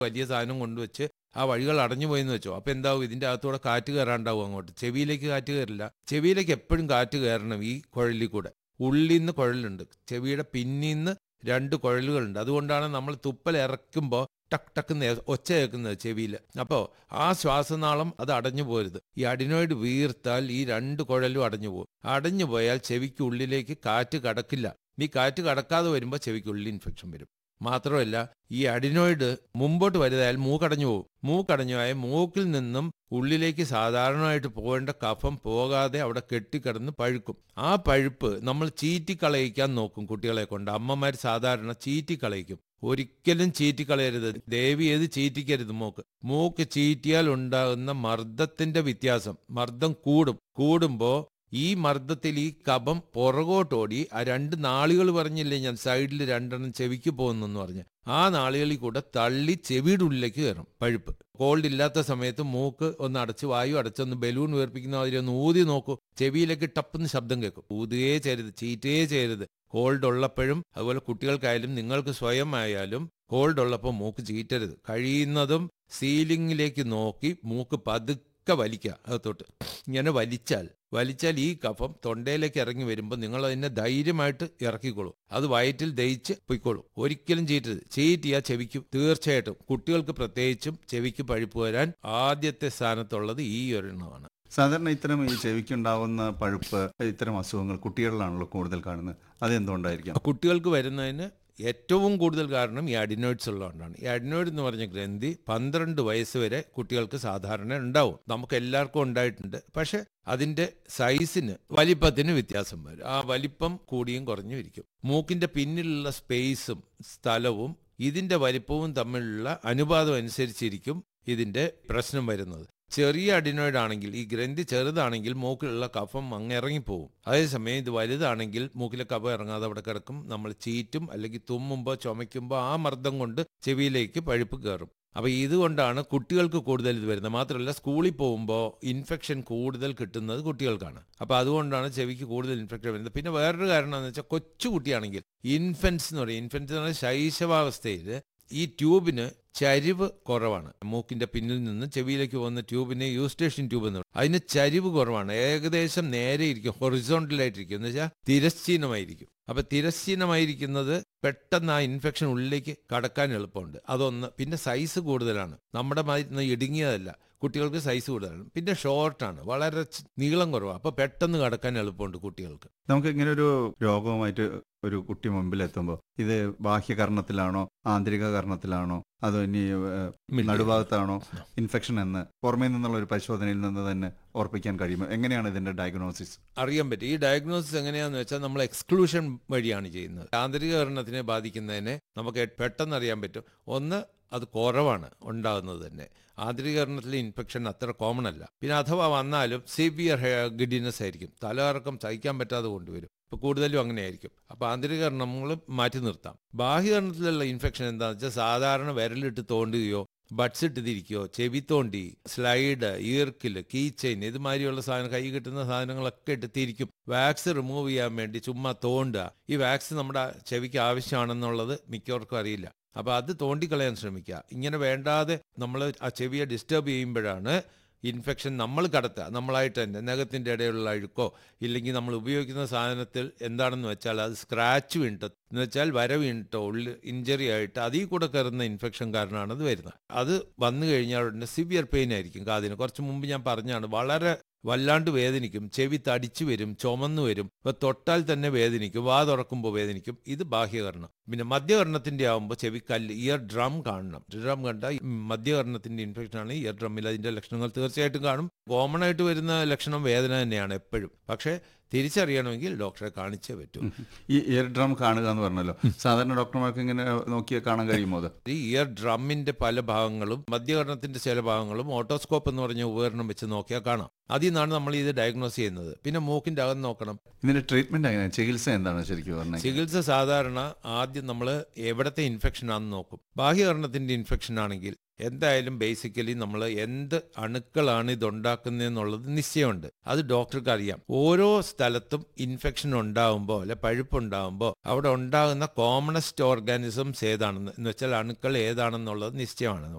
വലിയ സാധനം കൊണ്ടുവച്ച് ആ വഴികൾ അടഞ്ഞു പോയെന്ന് വെച്ചോ അപ്പോൾ എന്താവും ഇതിൻ്റെ അകത്തൂടെ കാറ്റ് കയറാണ്ടാവും അങ്ങോട്ട് ചെവിയിലേക്ക് കാറ്റ് കയറില്ല ചെവിയിലേക്ക് എപ്പോഴും കാറ്റ് കയറണം ഈ കുഴലിൽ കൂടെ ഉള്ളിൽ നിന്ന് കുഴലുണ്ട് ചെവിയുടെ പിന്നിൽ നിന്ന് രണ്ട് കുഴലുകളുണ്ട് അതുകൊണ്ടാണ് നമ്മൾ തുപ്പൽ ഇറക്കുമ്പോൾ ടക്ക് ടക്ക് ഒച്ച കേൾക്കുന്നത് ചെവിയിൽ അപ്പോൾ ആ ശ്വാസനാളം അത് അടഞ്ഞു പോരുത് ഈ അഡിനോയിഡ് വീർത്താൽ ഈ രണ്ട് കുഴലും അടഞ്ഞു പോകും അടഞ്ഞു പോയാൽ ചെവിക്ക് ഉള്ളിലേക്ക് കാറ്റ് കടക്കില്ല ഈ കാറ്റ് കടക്കാതെ വരുമ്പോൾ ചെവിക്കുള്ളിൽ ഇൻഫെക്ഷൻ വരും മാത്രമല്ല ഈ അഡിനോയിഡ് മുമ്പോട്ട് വലുതായാൽ മൂക്കടഞ്ഞു പോകും മൂക്കടഞ്ഞു പോയാൽ മൂക്കിൽ നിന്നും ഉള്ളിലേക്ക് സാധാരണമായിട്ട് പോകേണ്ട കഫം പോകാതെ അവിടെ കെട്ടിക്കിടന്ന് പഴുക്കും ആ പഴുപ്പ് നമ്മൾ ചീറ്റിക്കളയിക്കാൻ നോക്കും കുട്ടികളെ കൊണ്ട് അമ്മമാർ സാധാരണ ചീറ്റിക്കളയിക്കും ഒരിക്കലും ചീറ്റിക്കളയരുത് ദേവി ഏത് ചീറ്റിക്കരുത് മൂക്ക് മൂക്ക് ചീറ്റിയാൽ ഉണ്ടാകുന്ന മർദ്ദത്തിന്റെ വ്യത്യാസം മർദ്ദം കൂടും കൂടുമ്പോ ഈ മർദ്ദത്തിൽ ഈ കഫം പുറകോട്ടോടി ആ രണ്ട് നാളുകൾ പറഞ്ഞില്ലേ ഞാൻ സൈഡിൽ രണ്ടെണ്ണം ചെവിക്ക് പോകുന്നെന്ന് പറഞ്ഞ് ആ നാളുകളിൽ കൂടെ തള്ളി ചെവിയുടെ ഉള്ളിലേക്ക് കയറും പഴുപ്പ് കോൾഡ് ഇല്ലാത്ത സമയത്ത് മൂക്ക് ഒന്ന് അടച്ച് വായു അടച്ചൊന്ന് ബലൂൺ വീർപ്പിക്കുന്ന മാതിരി ഒന്ന് ഊതി നോക്കൂ ചെവിയിലേക്ക് ടപ്പെന്ന് ശബ്ദം കേൾക്കും ഊതുകയേ ചെയ്യരുത് ചീറ്റേ ചെയ്യരുത് കോൾഡ് ഉള്ളപ്പോഴും അതുപോലെ കുട്ടികൾക്കായാലും നിങ്ങൾക്ക് സ്വയം ആയാലും കോൾഡ് ഉള്ളപ്പോൾ മൂക്ക് ചീറ്റരുത് കഴിയുന്നതും സീലിംഗിലേക്ക് നോക്കി മൂക്ക് പതുക്കെ വലിക്കുക അകത്തോട്ട് ഇങ്ങനെ വലിച്ചാൽ വലിച്ചാൽ ഈ കഫം തൊണ്ടയിലേക്ക് ഇറങ്ങി വരുമ്പോൾ നിങ്ങൾ അതിനെ ധൈര്യമായിട്ട് ഇറക്കിക്കോളൂ അത് വയറ്റിൽ ദഹിച്ച് പൊയ്ക്കോളൂ ഒരിക്കലും ചീറ്റരുത് ചീറ്റിയാ ചെവിക്കും തീർച്ചയായിട്ടും കുട്ടികൾക്ക് പ്രത്യേകിച്ചും ചെവിക്ക് പഴുപ്പ് വരാൻ ആദ്യത്തെ സ്ഥാനത്തുള്ളത് ഈ ഒരെണ്ണമാണ് സാധാരണ ഇത്തരം ഈ ചെവിക്കുണ്ടാവുന്ന പഴുപ്പ് ഇത്തരം അസുഖങ്ങൾ കുട്ടികളിലാണല്ലോ കൂടുതൽ കാണുന്നത് അതെന്തുകൊണ്ടായിരിക്കാം കുട്ടികൾക്ക് വരുന്നതിന് ഏറ്റവും കൂടുതൽ കാരണം ഈ അഡിനോയിഡ്സ് ഉള്ളതുകൊണ്ടാണ് ഈ അഡിനോയിഡ് എന്ന് പറഞ്ഞ ഗ്രന്ഥി പന്ത്രണ്ട് വയസ്സ് വരെ കുട്ടികൾക്ക് സാധാരണ ഉണ്ടാവും നമുക്ക് എല്ലാവർക്കും ഉണ്ടായിട്ടുണ്ട് പക്ഷെ അതിന്റെ സൈസിന് വലിപ്പത്തിന് വ്യത്യാസം വരും ആ വലിപ്പം കൂടിയും കുറഞ്ഞും ഇരിക്കും മൂക്കിന്റെ പിന്നിലുള്ള സ്പേസും സ്ഥലവും ഇതിന്റെ വലിപ്പവും തമ്മിലുള്ള അനുപാതം അനുസരിച്ചിരിക്കും ഇതിന്റെ പ്രശ്നം വരുന്നത് ചെറിയ അഡിനോയിഡ് ആണെങ്കിൽ ഈ ഗ്രന്ഥി ചെറുതാണെങ്കിൽ മൂക്കിലുള്ള കഫം അങ്ങ് ഇറങ്ങിപ്പോവും അതേസമയം ഇത് വലുതാണെങ്കിൽ മൂക്കിലെ കഫം ഇറങ്ങാതെ അവിടെ കിടക്കും നമ്മൾ ചീറ്റും അല്ലെങ്കിൽ തുമ്മുമ്പോൾ ചുമയ്ക്കുമ്പോൾ ആ മർദ്ദം കൊണ്ട് ചെവിയിലേക്ക് പഴുപ്പ് കയറും അപ്പോൾ ഇതുകൊണ്ടാണ് കുട്ടികൾക്ക് കൂടുതൽ ഇത് വരുന്നത് മാത്രമല്ല സ്കൂളിൽ പോകുമ്പോൾ ഇൻഫെക്ഷൻ കൂടുതൽ കിട്ടുന്നത് കുട്ടികൾക്കാണ് അപ്പോൾ അതുകൊണ്ടാണ് ചെവിക്ക് കൂടുതൽ ഇൻഫെക്ഷൻ വരുന്നത് പിന്നെ വേറൊരു കാരണം എന്ന് വെച്ചാൽ കൊച്ചു കുട്ടിയാണെങ്കിൽ ഇൻഫൻസ് എന്ന് പറയും ഇൻഫൻസ് എന്ന് പറഞ്ഞാൽ ശൈശവാവസ്ഥയിൽ ഈ ട്യൂബിന് ചരിവ് കുറവാണ് മൂക്കിന്റെ പിന്നിൽ നിന്ന് ചെവിയിലേക്ക് പോകുന്ന ട്യൂബിന് യൂസ്റ്റേഷൻ ട്യൂബ് എന്ന് പറയും അതിന് ചരിവ് കുറവാണ് ഏകദേശം നേരെ ഇരിക്കും ഹൊറിസോണ്ടലായിട്ടിരിക്കും എന്ന് വെച്ചാൽ തിരശ്ചീനമായിരിക്കും അപ്പൊ തിരശ്ചീനമായിരിക്കുന്നത് പെട്ടെന്ന് ആ ഇൻഫെക്ഷൻ ഉള്ളിലേക്ക് കടക്കാൻ എളുപ്പമുണ്ട് അതൊന്ന് പിന്നെ സൈസ് കൂടുതലാണ് നമ്മുടെ മാതിരി ഇടുങ്ങിയതല്ല കുട്ടികൾക്ക് സൈസ് കൂടുതലാണ് പിന്നെ ഷോർട്ടാണ് വളരെ ച് നീളം കുറവാണ് അപ്പൊ പെട്ടെന്ന് കടക്കാൻ എളുപ്പമുണ്ട് കുട്ടികൾക്ക് നമുക്ക് ഇങ്ങനെ ഒരു രോഗവുമായിട്ട് ഒരു കുട്ടി മുമ്പിൽ എത്തുമ്പോൾ ഇത് ബാഹ്യകർണത്തിലാണോ ആന്തരിക കർണത്തിലാണോ അതോ ഇനി ഏഹ്, നടുഭാഗത്താണോ ഇൻഫെക്ഷൻ എന്ന് പുറമേ നിന്നുള്ള ഒരു പരിശോധനയിൽ നിന്ന് തന്നെ ഓർപ്പിക്കാൻ കഴിയുമോ എങ്ങനെയാണ് ഇതിന്റെ ഡയഗ്നോസിസ് അറിയാൻ പറ്റും ഈ ഡയഗ്നോസിസ് എങ്ങനെയാന്ന് വെച്ചാൽ നമ്മൾ എക്സ്ക്ലൂഷൻ വഴിയാണ് ചെയ്യുന്നത് ആന്തരികകരണത്തിനെ ബാധിക്കുന്നതിനെ നമുക്ക് പെട്ടെന്ന് അറിയാൻ പറ്റും ഒന്ന് അത് കുറവാണ് ഉണ്ടാകുന്നത് തന്നെ ആന്തരികകരണത്തിലെ ഇൻഫെക്ഷൻ അത്ര കോമൺ അല്ല പിന്നെ അഥവാ വന്നാലും സിവിയർ ഗിഡിനെസ് ആയിരിക്കും തലകറക്കം സഹിക്കാൻ പറ്റാതെ കൊണ്ടുവരും ഇപ്പൊ കൂടുതലും അങ്ങനെയായിരിക്കും അപ്പൊ ആന്തരികകരണം നമ്മൾ മാറ്റി നിർത്താം ബാഹ്യകരണത്തിലുള്ള ഇൻഫെക്ഷൻ എന്താണെന്ന് വെച്ചാൽ സാധാരണ വിരലിട്ട് തോണ്ടുകയോ ബഡ്സ് ഇട്ട് തിരിക്കുകയോ ചെവി തോണ്ടി സ്ലൈഡ് ഈർക്കില് കീ ചെയിൻ ഇതുമാതിരിയുള്ള സാധനം കൈ കിട്ടുന്ന സാധനങ്ങളൊക്കെ ഇട്ട് തിരിക്കും വാക്സ് റിമൂവ് ചെയ്യാൻ വേണ്ടി ചുമ്മാ തോണ്ടുക ഈ വാക്സ് നമ്മുടെ ചെവിക്ക് ആവശ്യമാണെന്നുള്ളത് മിക്കവർക്കും അറിയില്ല അപ്പോൾ അത് തോണ്ടിക്കളയാൻ ശ്രമിക്കുക ഇങ്ങനെ വേണ്ടാതെ നമ്മൾ ആ ചെവിയെ ഡിസ്റ്റർബ് ചെയ്യുമ്പോഴാണ് ഇൻഫെക്ഷൻ നമ്മൾ കടത്തുക നമ്മളായിട്ട് തന്നെ നഖത്തിൻ്റെ ഇടയിലുള്ള അഴുക്കോ ഇല്ലെങ്കിൽ നമ്മൾ ഉപയോഗിക്കുന്ന സാധനത്തിൽ എന്താണെന്ന് വെച്ചാൽ അത് സ്ക്രാച്ച് വീണിട്ട് എന്ന് വെച്ചാൽ വര വീണിട്ടോ ഉള്ളിൽ ഇഞ്ചറി ആയിട്ട് അതിൽ കൂടെ കയറുന്ന ഇൻഫെക്ഷൻ കാരണമാണ് അത് വരുന്നത് അത് വന്നു കഴിഞ്ഞാൽ ഉടനെ സിവിയർ പെയിൻ ആയിരിക്കും കാതിന് കുറച്ച് മുമ്പ് ഞാൻ പറഞ്ഞാണ് വളരെ വല്ലാണ്ട് വേദനിക്കും ചെവി തടിച്ചു വരും ചുമന്നു വരും ഇപ്പൊ തൊട്ടാൽ തന്നെ വേദനിക്കും വാ തുറക്കുമ്പോൾ വേദനിക്കും ഇത് ബാഹ്യകരണം പിന്നെ മധ്യകർണത്തിന്റെ ആവുമ്പോൾ ചെവിക്കല്ല് ഇയർ ഡ്രം കാണണം ഡ്രം കണ്ട മധ്യകർണത്തിന്റെ ഇൻഫെക്ഷൻ ആണ് ഇയർ ഡ്രമ്മിൽ അതിന്റെ ലക്ഷണങ്ങൾ തീർച്ചയായിട്ടും കാണും കോമൺ ആയിട്ട് വരുന്ന ലക്ഷണം വേദന തന്നെയാണ് എപ്പോഴും പക്ഷേ തിരിച്ചറിയണമെങ്കിൽ ഡോക്ടറെ കാണിച്ചേ പറ്റൂ ഈ ഇയർ ഡ്രം കാണുക എന്ന് പറഞ്ഞല്ലോ സാധാരണ ഡോക്ടർമാർക്ക് ഇങ്ങനെ നോക്കിയാൽ കാണാൻ കഴിയുമോ അത് ഈ ഇയർ ഡ്രമ്മിന്റെ പല ഭാഗങ്ങളും മധ്യകർണത്തിന്റെ ചില ഭാഗങ്ങളും ഓട്ടോസ്കോപ്പ് എന്ന് പറഞ്ഞ ഉപകരണം വെച്ച് നോക്കിയാൽ കാണാം അതിൽ നിന്നാണ് നമ്മൾ ഇത് ഡയഗ്നോസ് ചെയ്യുന്നത് പിന്നെ മൂക്കിന്റെ അകം നോക്കണം ഇതിന്റെ ട്രീറ്റ്മെന്റ് എങ്ങനെയാണ് ചികിത്സ എന്താണ് ശരിക്കും പറഞ്ഞത് ചികിത്സ സാധാരണ ആദ്യം നമ്മൾ എവിടത്തെ ഇൻഫെക്ഷൻ ആണെന്ന് നോക്കും ബാഹ്യകർണത്തിന്റെ ഇൻഫെക്ഷൻ ആണെങ്കിൽ എന്തായാലും ബേസിക്കലി നമ്മൾ എന്ത് അണുക്കളാണ് ഇതുണ്ടാക്കുന്നതെന്നുള്ളത് നിശ്ചയമുണ്ട് അത് ഡോക്ടർക്ക് അറിയാം ഓരോ സ്ഥലത്തും ഇൻഫെക്ഷൻ ഉണ്ടാകുമ്പോൾ അല്ലെ പഴുപ്പുണ്ടാകുമ്പോൾ അവിടെ ഉണ്ടാകുന്ന കോമണസ്റ്റ് ഓർഗാനിസംസ് ഏതാണെന്ന് എന്ന് വെച്ചാൽ അണുക്കൾ ഏതാണെന്നുള്ളത് നിശ്ചയമാണ്